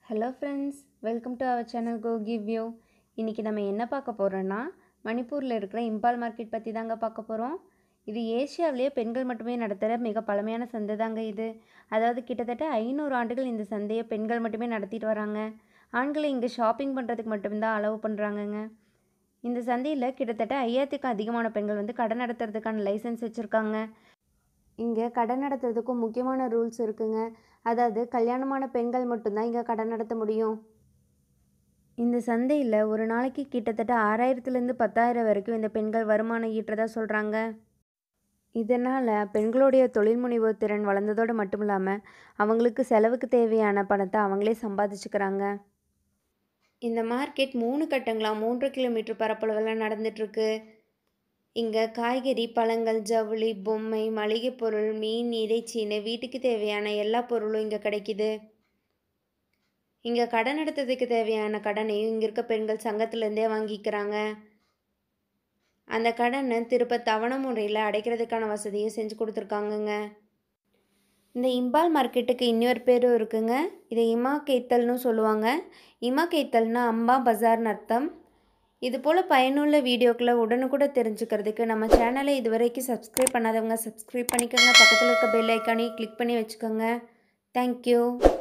hello friends welcome to our channel go give you இன்றைக்கி நம்ம என்ன பார்க்க போகிறோன்னா மணிப்பூரில் இருக்கிற இம்பால் மார்க்கெட் பற்றி தாங்க பார்க்க போகிறோம் இது ஏசியாவிலேயே பெண்கள் மட்டுமே நடத்துகிற மிக பழமையான சந்தை தாங்க இது அதாவது கிட்டத்தட்ட ஐநூறு ஆண்டுகள் இந்த சந்தையை பெண்கள் மட்டுமே நடத்திட்டு வராங்க ஆண்களை இங்கே ஷாப்பிங் பண்ணுறதுக்கு மட்டும்தான் அலோவ் பண்ணுறாங்கங்க இந்த சந்தையில் கிட்டத்தட்ட ஐயாயிரத்துக்கும் அதிகமான பெண்கள் வந்து கடை நடத்துறதுக்கான லைசன்ஸ் வச்சுருக்காங்க இங்கே கடை நடத்துறதுக்கும் முக்கியமான ரூல்ஸ் இருக்குங்க அதாவது கல்யாணமான பெண்கள் மட்டும்தான் இங்கே கடை நடத்த முடியும் இந்த சந்தையில் ஒரு நாளைக்கு கிட்டத்தட்ட ஆறாயிரத்துலேருந்து பத்தாயிரம் வரைக்கும் இந்த பெண்கள் வருமானம் ஈட்டுறதா சொல்கிறாங்க இதனால் பெண்களுடைய தொழில் முனைவோர் திறன் வளர்ந்ததோடு மட்டும் இல்லாமல் அவங்களுக்கு செலவுக்கு தேவையான பணத்தை அவங்களே சம்பாதிச்சுக்கிறாங்க இந்த மார்க்கெட் மூணு கட்டங்களாக மூன்று கிலோமீட்டர் பரப்பளவில் நடந்துட்டுருக்கு இங்கே காய்கறி பழங்கள் ஜவுளி பொம்மை மளிகை பொருள் மீன் இறைச்சின்னு வீட்டுக்கு தேவையான எல்லா பொருளும் இங்கே கிடைக்குது இங்கே கடன் எடுத்ததுக்கு தேவையான கடனையும் இங்கே இருக்க பெண்கள் சங்கத்துலேருந்தே வாங்கிக்கிறாங்க அந்த கடனை திருப்ப தவணை முறையில் அடைக்கிறதுக்கான வசதியும் செஞ்சு கொடுத்துருக்காங்கங்க இந்த இம்பால் மார்க்கெட்டுக்கு இன்னொரு பேரும் இருக்குங்க இதை இமா கேத்தல்னு சொல்லுவாங்க இமா கேத்தல்னா அம்பா பஜார்னு அர்த்தம் இது போல் பயனுள்ள வீடியோக்களை உடனுக்குடன் தெரிஞ்சுக்கிறதுக்கு நம்ம சேனலை இது வரைக்கும் சப்ஸ்கிரைப் பண்ணாதவங்க சப்ஸ்கிரைப் பண்ணிக்கோங்க பக்கத்தில் இருக்க பெல் ஐக்கானையும் கிளிக் பண்ணி வச்சுக்கோங்க தேங்க்யூ